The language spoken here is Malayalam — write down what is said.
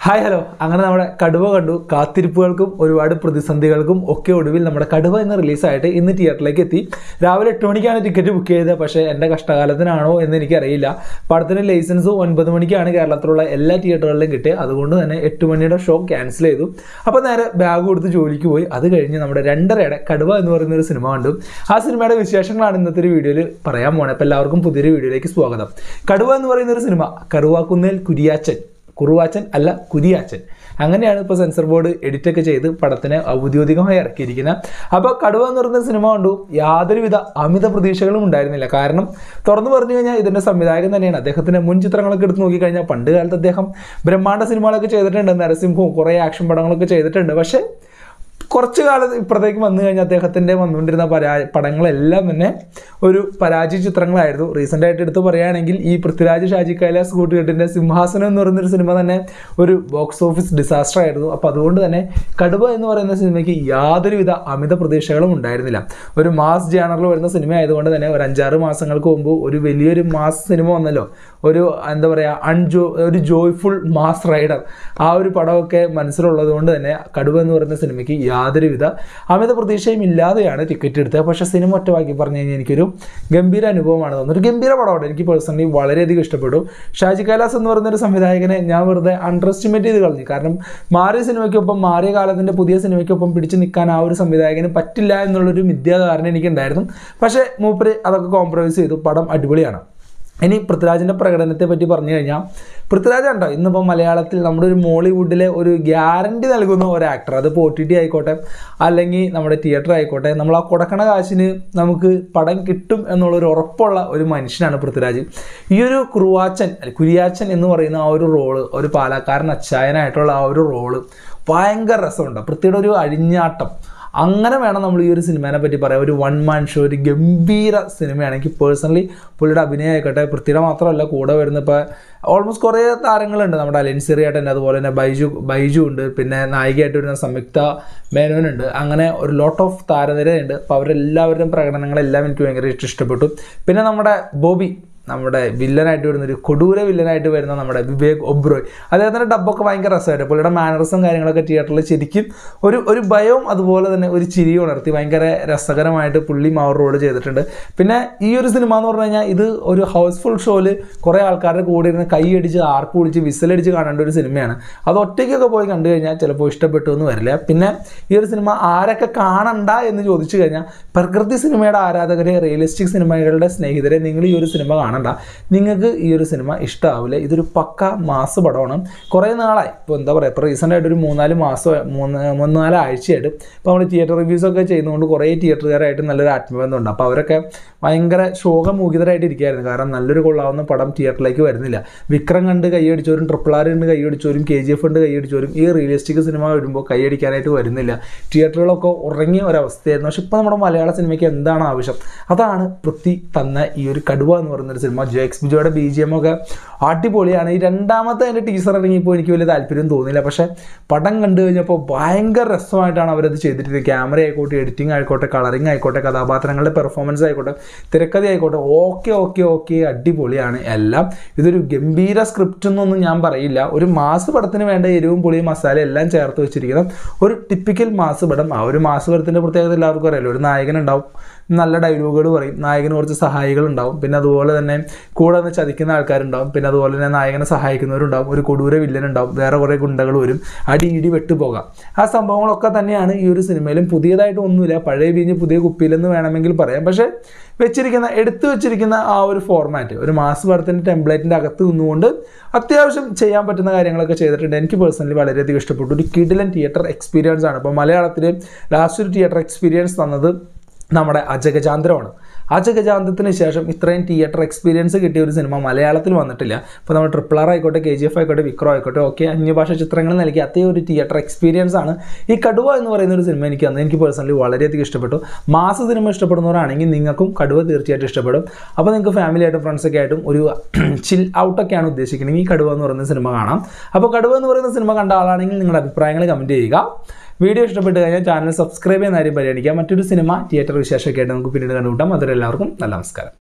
ഹായ് ഹലോ അങ്ങനെ നമ്മുടെ കടുവ കണ്ടു കാത്തിരിപ്പുകൾക്കും ഒരുപാട് പ്രതിസന്ധികൾക്കും ഒക്കെ ഒടുവിൽ നമ്മുടെ കടുവ എന്ന റിലീസായിട്ട് ഇന്ന് തിയേറ്ററിലേക്ക് എത്തി രാവിലെ എട്ട് മണിക്കാണ് ടിക്കറ്റ് ബുക്ക് ചെയ്തത് പക്ഷേ എൻ്റെ കഷ്ടകാലത്തിനാണോ എന്ന് എനിക്കറിയില്ല പടത്തിന് ലൈസൻസ് ഒൻപത് മണിക്കാണ് കേരളത്തിലുള്ള എല്ലാ തിയേറ്ററുകളിലും കിട്ടിയത് അതുകൊണ്ട് തന്നെ എട്ട് മണിയുടെ ഷോ ക്യാൻസൽ ചെയ്തു അപ്പോൾ നേരെ ബാഗ് കൊടുത്ത് ജോലിക്ക് പോയി അത് കഴിഞ്ഞ് നമ്മുടെ രണ്ടരയുടെ കടുവ എന്ന് പറയുന്ന ഒരു സിനിമ കണ്ടു ആ സിനിമയുടെ വിശേഷങ്ങളാണ് ഇന്നത്തെ ഒരു വീഡിയോയിൽ പറയാൻ പോണേ അപ്പോൾ എല്ലാവർക്കും പുതിയൊരു വീഡിയോയിലേക്ക് സ്വാഗതം കടുവ എന്ന് പറയുന്ന ഒരു സിനിമ കറുവാക്കുന്നേൽ കുരിയാച്ചൻ കുറുവാച്ചൻ അല്ല കുരിയാച്ചൻ അങ്ങനെയാണ് ഇപ്പോൾ സെൻസർ ബോർഡ് എഡിറ്റ് ഒക്കെ ചെയ്ത് പടത്തിനെ ഔദ്യോഗികമായി ഇറക്കിയിരിക്കുന്നത് അപ്പോൾ കടുവ എന്ന് പറയുന്ന സിനിമ കണ്ടു യാതൊരുവിധ അമിത പ്രതീക്ഷകളും ഉണ്ടായിരുന്നില്ല കാരണം തുറന്നു പറഞ്ഞു കഴിഞ്ഞാൽ ഇതിൻ്റെ സംവിധായകൻ തന്നെയാണ് അദ്ദേഹത്തിൻ്റെ മുൻ ചിത്രങ്ങളൊക്കെ എടുത്ത് നോക്കിക്കഴിഞ്ഞാൽ പണ്ട് കാലത്ത് അദ്ദേഹം ബ്രഹ്മാണ്ഡ സിനിമകളൊക്കെ ചെയ്തിട്ടുണ്ട് നരസിംഹവും കുറേ ആക്ഷൻ പടങ്ങളൊക്കെ ചെയ്തിട്ടുണ്ട് പക്ഷേ കുറച്ച് കാലം ഇപ്പുറത്തേക്ക് വന്നു കഴിഞ്ഞാൽ അദ്ദേഹത്തിൻ്റെ വന്നുകൊണ്ടിരുന്ന പരാ പടങ്ങളെല്ലാം തന്നെ ഒരു പരാജയ ചിത്രങ്ങളായിരുന്നു റീസെൻ്റ് ആയിട്ട് എടുത്ത് പറയുകയാണെങ്കിൽ ഈ പൃഥ്വിരാജ് ഷാജി കൈലാസ് കൂട്ടുകെട്ടിൻ്റെ സിംഹാസനം എന്ന് പറയുന്നൊരു സിനിമ തന്നെ ഒരു ബോക്സ് ഓഫീസ് ഡിസാസ്റ്റർ ആയിരുന്നു അപ്പോൾ അതുകൊണ്ട് തന്നെ കടുവ എന്ന് പറയുന്ന സിനിമയ്ക്ക് യാതൊരുവിധ അമിത പ്രതീക്ഷകളും ഉണ്ടായിരുന്നില്ല ഒരു മാസ് ജേണറിൽ വരുന്ന സിനിമ ആയതുകൊണ്ട് തന്നെ ഒരു അഞ്ചാറ് മാസങ്ങൾക്ക് മുമ്പ് ഒരു വലിയൊരു മാസ് സിനിമ വന്നല്ലോ ഒരു എന്താ പറയുക അൺജോ ഒരു ജോയ്ഫുൾ മാസ് റൈഡർ ആ ഒരു പടമൊക്കെ മനസ്സിലുള്ളത് കൊണ്ട് തന്നെ കടുവ എന്ന് പറയുന്ന സിനിമയ്ക്ക് യാതൊരുവിധ അമിത പ്രതീക്ഷയും ഇല്ലാതെയാണ് ടിക്കറ്റ് എടുത്തത് പക്ഷേ സിനിമ ഒറ്റ വാക്കി പറഞ്ഞു കഴിഞ്ഞാൽ എനിക്കൊരു ഗംഭീര അനുഭവമാണ് തോന്നുന്നത് ഒരു ഗംഭീര പടമാണ് എനിക്ക് പേഴ്സണലി വളരെയധികം ഇഷ്ടപ്പെട്ടു ഷാജി കൈലാസ് എന്ന് പറയുന്ന ഒരു സംവിധായകനെ ഞാൻ വെറുതെ അണ്ടർ എസ്റ്റിമേറ്റ് ചെയ്ത് കളഞ്ഞു കാരണം മാറിയ സിനിമയ്ക്കൊപ്പം മാറിയ കാലത്തിൻ്റെ പുതിയ സിനിമയ്ക്കൊപ്പം പിടിച്ചു നിൽക്കാൻ ആ ഒരു സംവിധായകന് പറ്റില്ല എന്നുള്ളൊരു മിഥ്യാധാരണ എനിക്കുണ്ടായിരുന്നു പക്ഷേ മൂപ്പര് അതൊക്കെ കോംപ്രമൈസ് ചെയ്തു പടം അടിപൊളിയാണ് ഇനി പൃഥ്വിരാജിൻ്റെ പ്രകടനത്തെ പറ്റി പറഞ്ഞു കഴിഞ്ഞാൽ പൃഥ്വിരാജ് ഉണ്ടോ ഇന്നിപ്പോൾ മലയാളത്തിൽ നമ്മുടെ ഒരു മോളിവുഡിലെ ഒരു ഗ്യാരണ്ടി നൽകുന്ന ഒരു ആക്ടർ അതിപ്പോൾ ഒ ടി ടി ആയിക്കോട്ടെ അല്ലെങ്കിൽ നമ്മുടെ തിയേറ്റർ ആയിക്കോട്ടെ നമ്മൾ ആ കൊടുക്കണ കാശിന് നമുക്ക് പടം കിട്ടും എന്നുള്ളൊരു ഉറപ്പുള്ള ഒരു മനുഷ്യനാണ് പൃഥ്വിരാജ് ഈ ഒരു കുറുവാച്ചൻ അല്ല, കുരിയാച്ചൻ എന്ന് പറയുന്ന ആ ഒരു റോള് ഒരു പാലക്കാരൻ അച്ചായനായിട്ടുള്ള ആ ഒരു റോള് ഭയങ്കര രസമുണ്ട് പൃഥ്വിയുടെ ഒരു അഴിഞ്ഞാട്ടം അങ്ങനെ വേണം നമ്മൾ ഈ ഒരു സിനിമേനെ പറ്റി പറയാം ഒരു വൺ മാൻ ഷോ ഒരു ഗംഭീര സിനിമയാണ് എനിക്ക് പേഴ്സണലി പുള്ളിയുടെ അഭിനയം ആയിക്കോട്ടെ പൃഥ്വിയുടെ മാത്രമല്ല കൂടെ വരുന്ന ഇപ്പോൾ ഓൾമോസ്റ്റ് കുറേ താരങ്ങളുണ്ട് നമ്മുടെ അലൻസിറിയായിട്ടുണ്ട് അതുപോലെ തന്നെ ബൈജു ബൈജു ഉണ്ട് പിന്നെ നായികയായിട്ട് വരുന്ന സംയുക്ത മേനോനുണ്ട് അങ്ങനെ ഒരു ലോട്ട് ഓഫ് താരനിരയുണ്ട് അപ്പോൾ അവരെല്ലാവരുടെയും പ്രകടനങ്ങളെല്ലാം എനിക്ക് ഭയങ്കര ഇഷ്ടപ്പെട്ടു പിന്നെ നമ്മുടെ ബോബി നമ്മുടെ വില്ലനായിട്ട് വരുന്ന ഒരു കൊടൂര വില്ലനായിട്ട് വരുന്ന നമ്മുടെ വിവേക് ഒബ്രോയ് അദ്ദേഹത്തിൻ്റെ ഡബ്ബൊക്കെ ഭയങ്കര രസമായിട്ട് പുള്ളിയുടെ മാനറിസം കാര്യങ്ങളൊക്കെ തിയേറ്ററിൽ ശരിക്കും ഒരു ഒരു ഭയവും അതുപോലെ തന്നെ ഒരു ചിരിയും ഉണർത്തി ഭയങ്കര രസകരമായിട്ട് പുള്ളി മാവർ റോഡ് ചെയ്തിട്ടുണ്ട് പിന്നെ ഈ ഒരു സിനിമ എന്ന് പറഞ്ഞു കഴിഞ്ഞാൽ ഇത് ഒരു ഹൗസ്ഫുൾ ഷോയിൽ കുറേ ആൾക്കാരുടെ കൂടെ ഇരുന്ന് കൈയടിച്ച് ആർപ്പ് വിളിച്ച് വിസിലടിച്ച് കാണേണ്ട ഒരു സിനിമയാണ് അത് ഒറ്റയ്ക്കൊക്കെ പോയി കണ്ടു കഴിഞ്ഞാൽ ചിലപ്പോൾ ഇഷ്ടപ്പെട്ടു എന്ന് വരില്ല പിന്നെ ഈ ഒരു സിനിമ ആരൊക്കെ കാണണ്ട എന്ന് ചോദിച്ചു കഴിഞ്ഞാൽ പ്രകൃതി സിനിമയുടെ ആരാധകരെ റിയലിസ്റ്റിക് സിനിമകളുടെ സ്നേഹിതരെ നിങ്ങൾ ഈ ഒരു സിനിമ കാണണ്ട നിങ്ങൾക്ക് ഈ ഒരു സിനിമ ഇഷ്ടമാവില്ല ഇതൊരു പക്ക മാസ് പടമാണ് കുറേ നാളായി ഇപ്പോൾ എന്താ പറയുക ഇപ്പോൾ റീസെൻ്റ് ആയിട്ട് ഒരു മൂന്നാല് മാസം മൂന്ന് മൂന്നാല് ആഴ്ചയായിട്ട് ഇപ്പോൾ നമ്മൾ തിയേറ്റർ റിവ്യൂസ് ഒക്കെ ചെയ്യുന്നതുകൊണ്ട് കുറേ തിയേറ്ററുകാരായിട്ട് നല്ലൊരു ആത്മബന്ധമുണ്ട് അപ്പോൾ അവരൊക്കെ ഭയങ്കര ശോകമൂഹിതരായിട്ട് ഇരിക്കുകയായിരുന്നു കാരണം നല്ലൊരു കൊള്ളാവുന്ന പടം തിയേറ്ററിലേക്ക് വരുന്നില്ല വിക്രം കണ്ട് കൈയടിച്ചവരും ട്രിപ്പിൾ ആർ കണ്ട് കൈയടിച്ചവരും കെ ജി എഫ് കണ്ട് കൈയടിച്ചവരും ഈ റിയലിസ്റ്റിക് സിനിമ വരുമ്പോൾ കൈയടിക്കാനായിട്ട് വരുന്നില്ല തിയേറ്ററുകളൊക്കെ ഉറങ്ങിയ ഒരവസ്ഥയായിരുന്നു പക്ഷെ ഇപ്പോൾ നമ്മുടെ മലയാള സിനിമയ്ക്ക് എന്താണ് ആവശ്യം അതാണ് പൃഥ്വി തന്ന ഈ ഒരു കടുവ എന്ന് പറയുന്നൊരു സിനിമ ജെക്സ് ബിജോയുടെ ബി ജി എം ഒക്കെ അടിപൊളിയാണ് ഈ രണ്ടാമത്തെ അതിൻ്റെ ടീസർ ഇറങ്ങിയപ്പോൾ എനിക്ക് വലിയ താല്പര്യം തോന്നിയില്ല പക്ഷേ പടം കണ്ടു കഴിഞ്ഞപ്പോൾ ഭയങ്കര രസമായിട്ടാണ് അവരത് ചെയ്തിരിക്കുന്നത് ക്യാമറ ആയിക്കോട്ടെ എഡിറ്റിംഗ് ആയിക്കോട്ടെ കളറിംഗ് ആയിക്കോട്ടെ കഥാപാത്രങ്ങളുടെ പെർഫോമൻസ് ആയിക്കോട്ടെ തിരക്കഥ ആയിക്കോട്ടെ ഓക്കെ ഓക്കെ ഓക്കെ അടിപൊളിയാണ് എല്ലാം ഇതൊരു ഗംഭീര സ്ക്രിപ്റ്റ് എന്നൊന്നും ഞാൻ പറയില്ല ഒരു മാസ് പടത്തിന് വേണ്ട എരിവും പുളിയും മസാല എല്ലാം ചേർത്ത് വെച്ചിരിക്കുന്ന ഒരു ടിപ്പിക്കൽ മാസ് പടം ആ ഒരു മാസ് പടത്തിൻ്റെ പ്രത്യേകത എല്ലാവർക്കും അറിയാലോ ഒരു നായകൻ ഉണ്ടാവും നല്ല ഡയലോഗുകൾ പറയും നായകന് കുറച്ച് സഹായികൾ ഉണ്ടാവും പിന്നെ അതുപോലെ തന്നെ കൂടെ നിന്ന് ചതിക്കുന്ന ആൾക്കാരുണ്ടാവും പിന്നെ അതുപോലെ തന്നെ നായകനെ സഹായിക്കുന്നവരുണ്ടാവും ഒരു കൊടൂര വില്ലൻ ഉണ്ടാവും വേറെ കുറേ ഗുണ്ടകൾ വരും അടി ഇടി വെട്ടുപോകാം ആ സംഭവങ്ങളൊക്കെ തന്നെയാണ് ഈ ഒരു സിനിമയിലും പുതിയതായിട്ട് ഒന്നുമില്ല പഴയ വീഞ്ഞ് പുതിയ കുപ്പിയിലെന്ന് വേണമെങ്കിൽ പറയാം പക്ഷേ വെച്ചിരിക്കുന്ന എടുത്തു വെച്ചിരിക്കുന്ന ആ ഒരു ഫോർമാറ്റ് ഒരു മാസ് പടത്തിൻ്റെ ടെംപ്ലേറ്റിൻ്റെ അകത്ത് നിന്നുകൊണ്ട് അത്യാവശ്യം ചെയ്യാൻ പറ്റുന്ന കാര്യങ്ങളൊക്കെ ചെയ്തിട്ടുണ്ട് എനിക്ക് പേഴ്സണലി വളരെയധികം ഇഷ്ടപ്പെട്ടു ഒരു കിഡിലൻ തിയേറ്റർ എക്സ്പീരിയൻസ് ആണ് ഇപ്പോൾ മലയാളത്തിൽ ലാസ്റ്റ് ഒരു തിയേറ്റർ എക്സ്പീരിയൻസ് തന്നത് നമ്മുടെ അജഗജാന്തരമാണ് അജഗജാന്തത്തിന് ശേഷം ഇത്രയും തിയേറ്റർ എക്സ്പീരിയൻസ് കിട്ടിയ ഒരു സിനിമ മലയാളത്തിൽ വന്നിട്ടില്ല ഇപ്പോൾ നമ്മൾ ട്രിപ്പിൾ ആർ ആയിക്കോട്ടെ കെ ജി എഫ് ആയിക്കോട്ടെ വിക്രം ആയിക്കോട്ടെ ഒക്കെ അന്യഭാഷ ചിത്രങ്ങൾ നൽകി അതേ ഒരു തിയേറ്റർ എക്സ്പീരിയൻസ് ആണ് ഈ കടുവ എന്ന് പറയുന്ന ഒരു സിനിമ എനിക്ക് അന്ന് എനിക്ക് പേഴ്സണലി വളരെയധികം ഇഷ്ടപ്പെട്ടു മാസ സിനിമ ഇഷ്ടപ്പെടുന്നവരാണെങ്കിൽ നിങ്ങൾക്കും കടുവ തീർച്ചയായിട്ടും ഇഷ്ടപ്പെടും അപ്പോൾ നിങ്ങൾക്ക് ഫാമിലി ആയിട്ടും ഫ്രണ്ട്സൊക്കെ ആയിട്ടും ഒരു ചിൽ ഔട്ടൊക്കെയാണ് ഉദ്ദേശിക്കുന്നത് ഈ കടുവ എന്ന് പറയുന്ന സിനിമ കാണാം അപ്പോൾ കടുവ എന്ന് പറയുന്ന സിനിമ കണ്ട ആളാണെങ്കിൽ നിങ്ങളുടെ അഭിപ്രായങ്ങൾ കമൻറ്റ് ചെയ്യുക വീഡിയോ ഇഷ്ടപ്പെട്ട് കഴിഞ്ഞാൽ ചാനൽ സബ്സ്ക്രൈബ് ചെയ്യുന്ന കാര്യം പരിഗണിക്കുക മറ്റൊരു സിനിമ തിയേറ്റർ വിശേഷമൊക്കെ ആയിട്ട് നമുക്ക് പിന്നീട് കണ്ടുകൂട്ടാം അതുവരെ എല്ലാവർക്കും നല്ല നമസ്കാരം